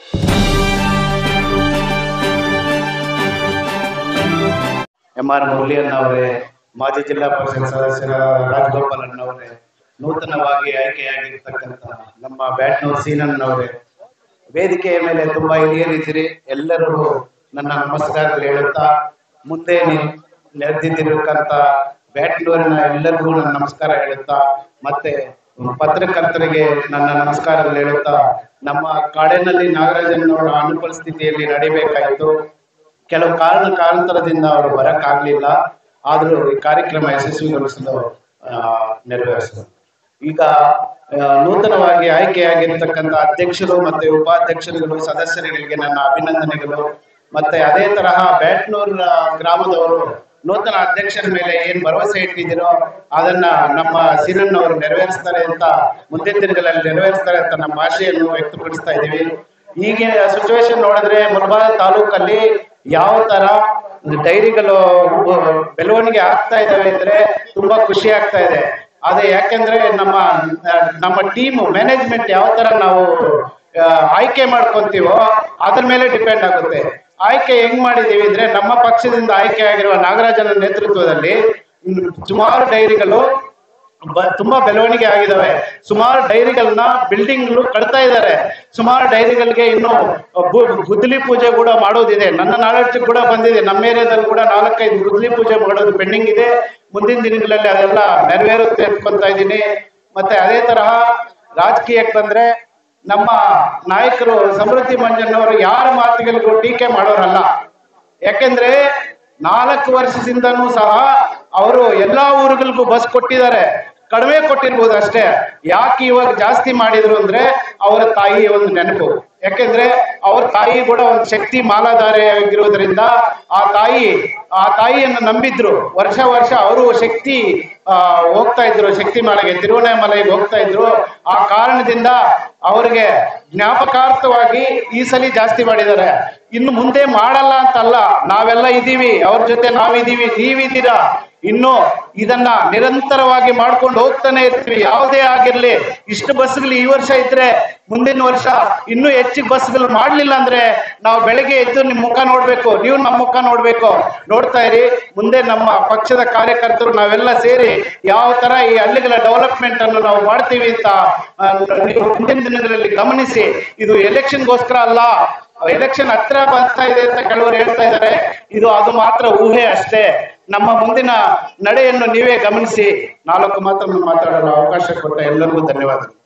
M R ಮುರಳಿಯನ್ನವರೇ ಮಾಜಿ ಜಿಲ್ಲಾ ಪರಿಷತ್ ಸದಸ್ಯರಾದ ರಾಜಗೋಪಾಲ್ ಅಣ್ಣವರೇ ನೂತನವಾಗಿ ಆಯ್ಕೆಯಾಗಿರ್ತಕ್ಕಂಥ ನಮ್ಮ ಬ್ಯಾಟ್ನೂರ್ ಸೀನನ್ನವರೇ ವೇದಿಕೆಯ ಮೇಲೆ ತುಂಬಾ ಹಿರಿಯರಿದ್ದೀರಿ ಎಲ್ಲರಿಗೂ ನನ್ನ ನಮಸ್ಕಾರಗಳು ಹೇಳುತ್ತಾ ಮುಂದೆ ನೀವು ನೆರೆದಿದ್ದಿರಕ್ಕಂತ ಬ್ಯಾಟ್ನೂರಿನ ಎಲ್ಲರಿಗೂ ನನ್ನ ನಮಸ್ಕಾರ ಹೇಳುತ್ತಾ ಮತ್ತೆ ಪತ್ರಕರ್ತರಿಗೆ ನನ್ನ ನಮಸ್ಕಾರಗಳು ಹೇಳುತ್ತಾ ನಮ್ಮ ಕಾಡಿನಲ್ಲಿ ನಾಗರಾಜನವರ ಅನುಪಸ್ಥಿತಿಯಲ್ಲಿ ನಡಿಬೇಕಾಯಿತು ಕೆಲವು ಕಾರಣ ಕಾರಣಾಂತರದಿಂದ ಅವರು ಬರಕ್ಕಾಗ್ಲಿಲ್ಲ ಆದ್ರೂ ಈ ಕಾರ್ಯಕ್ರಮ ಯಶಸ್ವಿಗೊಳಿಸಲು ಆ, ನೆರವೇರಿಸಿದರು ಈಗ ಆ, ನೂತನವಾಗಿ ಆಯ್ಕೆಯಾಗಿರ್ತಕ್ಕಂಥ ಅಧ್ಯಕ್ಷರು ಮತ್ತೆ ಉಪಾಧ್ಯಕ್ಷರುಗಳು ಸದಸ್ಯರುಗಳಿಗೆ ನನ್ನ ಅಭಿನಂದನೆಗಳು ಮತ್ತೆ ಅದೇ ತರಹ ಬ್ಯಾಟ್ನೂರ್ ಆ, ಗ್ರಾಮದವರು ನೂತನ ಅಧ್ಯಕ್ಷರ ಮೇಲೆ ಏನ್ ಭರವಸೆ ಇಟ್ಟಿದ್ದೀರೋ ಅದನ್ನ ನಮ್ಮ ಸೀನಣ್ಣವರು ನೆರವೇರಿಸ್ತಾರೆ ಅಂತ ಮುಂದಿನ ದಿನಗಳಲ್ಲಿ ನೆರವೇರಿಸ್ತಾರೆ ಅಂತ ನಮ್ಮ ಆಶೆಯನ್ನು ವ್ಯಕ್ತಪಡಿಸ್ತಾ ಇದ್ದೀವಿ ಈಗಿನ ಸಿಚುವೇಶನ್ ನೋಡಿದ್ರೆ ಮುಳಬಾಗ ತಾಲೂಕಲ್ಲಿ ಯಾವ ತರ ಡೈರಿಗಳು ಬೆಳವಣಿಗೆ ಆಗ್ತಾ ಇದಾವೆ ಅಂದ್ರೆ ತುಂಬಾ ಖುಷಿ ಆಗ್ತಾ ಇದೆ ಅದೇ ಯಾಕೆಂದ್ರೆ ನಮ್ಮ ನಮ್ಮ ಟೀಮ್ ಮ್ಯಾನೇಜ್ಮೆಂಟ್ ಯಾವ ತರ ನಾವು ಆ, ಆಯ್ಕೆ ಮಾಡ್ಕೊಂತೀವೋ ಅದ್ರ ಮೇಲೆ ಡಿಪೆಂಡ್ ಆಗುತ್ತೆ ಆಯ್ಕೆ ಹೆಂಗ್ ಮಾಡಿದೀವಿ ಅಂದ್ರೆ ನಮ್ಮ ಪಕ್ಷದಿಂದ ಆಯ್ಕೆ ಆಗಿರುವ ನಾಗರಾಜನ ನೇತೃತ್ವದಲ್ಲಿ ಹ್ಮ್, ಸುಮಾರು ಡೈರಿಗಳು ಬ- ತುಂಬಾ ಬೆಳವಣಿಗೆ ಆಗಿದಾವೆ ಸುಮಾರು ಡೈರಿಗಳನ್ನ ಬಿಲ್ಡಿಂಗ್ಗಳು ಕಟ್ತಾ ಇದ್ದಾರೆ ಸುಮಾರು ಡೈರಿಗಳಿಗೆ ಇನ್ನು ಬು- ಗುದ್ದಲಿ ಪೂಜೆ ಕೂಡ ಮಾಡೋದಿದೆ ನನ್ನ ನಾಲೆಡ್ಜ್ ಕೂಡ ಬಂದಿದೆ ನಮ್ಮ ಏರಿಯಾದಲ್ಲಿ ಕೂಡ ನಾಲ್ಕೈದು ಗುದ್ದಲಿ ಪೂಜೆ ಮಾಡೋದು ಪೆಂಡಿಂಗ್ ಇದೆ ಮುಂದಿನ ದಿನಗಳಲ್ಲಿ ಅದೆಲ್ಲ ನೆರವೇರುತ್ತೆ ಅನ್ಕೊಂತ ಇದ್ದೀನಿ ಮತ್ತೆ ಅದೇ ತರಹ ರಾಜಕೀಯಕ್ಕೆ ಬಂದ್ರೆ ನಮ್ಮ ನಾಯಕರು ಸಮೃದ್ಧಿ ಮಂಜಣ್ಣವರು ಯಾರ ಮಾತುಗಳಿಗೂ ಟೀಕೆ ಮಾಡೋರಲ್ಲ ಯಾಕೆಂದ್ರೆ ನಾಲ್ಕು ವರ್ಷದಿಂದನೂ ಸಹ ಅವರು ಎಲ್ಲಾ ಊರುಗಳಿಗೂ ಬಸ್ ಕೊಟ್ಟಿದ್ದಾರೆ ಕಡಿಮೆ ಕೊಟ್ಟಿರ್ಬೋದು ಅಷ್ಟೇ ಯಾಕೆ ಇವಾಗ ಜಾಸ್ತಿ ಮಾಡಿದ್ರು ಅಂದ್ರೆ ಅವರ ತಾಯಿ ಒಂದು ನೆನಪು ಯಾಕೆಂದ್ರೆ ಅವ್ರ ತಾಯಿ ಕೂಡ ಒಂದು ಶಕ್ತಿ ಮಾಲಾಧಾರೆ ಆಗಿರೋದ್ರಿಂದ ಆ ತಾಯಿ ಆ ತಾಯಿಯನ್ನು ನಂಬಿದ್ರು ವರ್ಷ ವರ್ಷ ಅವರು ಶಕ್ತಿ ಆ, ಹೋಗ್ತಾ ಇದ್ರು ಶಕ್ತಿ ಮಾಲೆಗೆ ತಿರುವಣ್ಣಾಮಲೆಗೆ ಹೋಗ್ತಾ ಇದ್ರು ಆ ಕಾರಣದಿಂದ ಅವ್ರಿಗೆ ಜ್ಞಾಪಕಾರ್ಥವಾಗಿ ಈ ಸಲ ಜಾಸ್ತಿ ಮಾಡಿದ್ದಾರೆ ಇನ್ನು ಮುಂದೆ ಮಾಡಲ್ಲ ಅಂತಲ್ಲ ನಾವೆಲ್ಲ ಇದೀವಿ ಅವ್ರ ಜೊತೆ ನಾವಿದೀವಿ ನೀವಿದ್ದೀರಾ ಇನ್ನು ಇದನ್ನ ನಿರಂತರವಾಗಿ ಮಾಡ್ಕೊಂಡು ಹೋಗ್ತಾನೆ ಇರ್ತೀವಿ ಯಾವುದೇ ಆಗಿರ್ಲಿ ಇಷ್ಟು ಬಸ್ಗಳು ಈ ವರ್ಷ ಇದ್ರೆ ಮುಂದಿನ ವರ್ಷ ಇನ್ನೂ ಹೆಚ್ಚಿಗೆ ಬಸ್ಗಳು ಮಾಡ್ಲಿಲ್ಲ ಅಂದ್ರೆ ನಾವು ಬೆಳಗ್ಗೆ ಎದ್ದು ನಿಮ್ ಮುಖ ನೋಡ್ಬೇಕು ನೀವು ನಮ್ಮ ಮುಖ ನೋಡ್ಬೇಕು ನೋಡ್ತಾ ಇರಿ ಮುಂದೆ ನಮ್ಮ ಪಕ್ಷದ ಕಾರ್ಯಕರ್ತರು ನಾವೆಲ್ಲ ಸೇರಿ ಯಾವ ತರ ಈ ಹಳ್ಳಿಗಳ ಡೆವಲಪ್ಮೆಂಟ್ ಅನ್ನು ನಾವು ಮಾಡ್ತೀವಿ ಅಂತ ಆ, ನೀವು ಮುಂದಿನ ದಿನಗಳಲ್ಲಿ ಗಮನಿಸಿ ಇದು ಎಲೆಕ್ಷನ್ಗೋಸ್ಕರ ಅಲ್ಲ ಎಲೆಕ್ಷನ್ ಹತ್ರ ಬರ್ತಾ ಇದೆ ಅಂತ ಕೆಲವರು ಹೇಳ್ತಾ ಇದ್ದಾರೆ ಇದು ಅದು ಮಾತ್ರ ಊಹೆ ಅಷ್ಟೇ ನಮ್ಮ ಮುಂದಿನ ನಡೆಯನ್ನು ನೀವೇ ಗಮನಿಸಿ ನಾಲ್ಕು ಮಾತನ್ನು ಮಾತಾಡಲು ಅವಕಾಶ ಕೊಟ್ಟ ಎಲ್ಲರಿಗೂ ಧನ್ಯವಾದಗಳು